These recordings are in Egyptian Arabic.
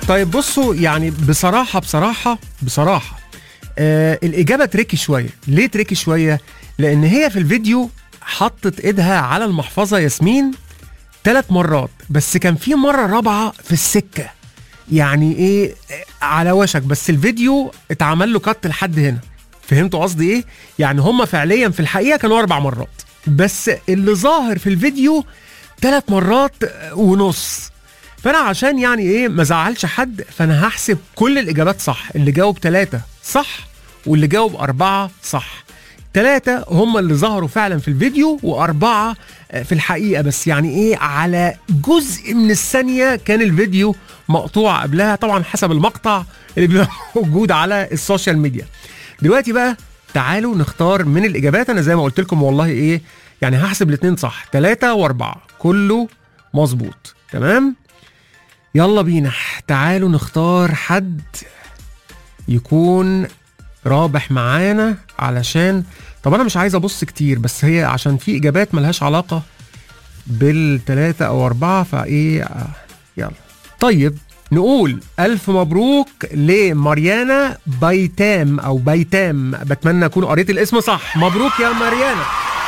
طيب بصوا يعني بصراحه بصراحه بصراحه آه الاجابه تريكي شويه ليه تريكي شويه لان هي في الفيديو حطت ايدها على المحفظه ياسمين ثلاث مرات بس كان في مره رابعه في السكه يعني ايه آه، على وشك بس الفيديو اتعمل له كت لحد هنا فهمتوا قصدي ايه يعني هم فعليا في الحقيقه كانوا اربع مرات بس اللي ظاهر في الفيديو ثلاث مرات آه، ونص فانا عشان يعني ايه ما زعلش حد فانا هحسب كل الاجابات صح اللي جاوب ثلاثة صح واللي جاوب أربعة صح ثلاثة هم اللي ظهروا فعلا في الفيديو وأربعة آه، في الحقيقة بس يعني إيه على جزء من الثانية كان الفيديو مقطوع قبلها طبعا حسب المقطع اللي بيبقى موجود على السوشيال ميديا دلوقتي بقى تعالوا نختار من الإجابات أنا زي ما قلت لكم والله إيه يعني هحسب الاثنين صح ثلاثة وأربعة كله مظبوط تمام يلا بينا تعالوا نختار حد يكون رابح معانا علشان طب انا مش عايز ابص كتير بس هي عشان في اجابات ملهاش علاقه بالثلاثه او اربعه فايه آه، يلا طيب نقول الف مبروك لماريانا بيتام او بيتام بتمنى اكون قريت الاسم صح مبروك يا ماريانا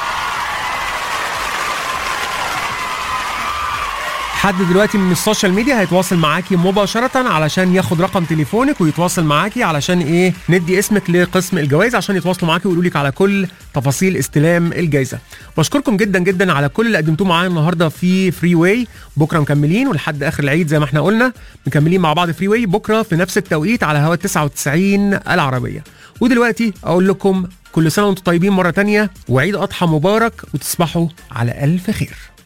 حد دلوقتي من السوشيال ميديا هيتواصل معاكي مباشرة علشان ياخد رقم تليفونك ويتواصل معاكي علشان ايه ندي اسمك لقسم الجوائز عشان يتواصلوا معاكي ويقولوا لك على كل تفاصيل استلام الجائزة. بشكركم جدا جدا على كل اللي قدمتوه معايا النهارده في فري واي بكره مكملين ولحد اخر العيد زي ما احنا قلنا مكملين مع بعض فري واي بكره في نفس التوقيت على هوا 99 العربية. ودلوقتي اقول لكم كل سنة وانتم طيبين مرة تانية وعيد اضحى مبارك وتصبحوا على الف خير.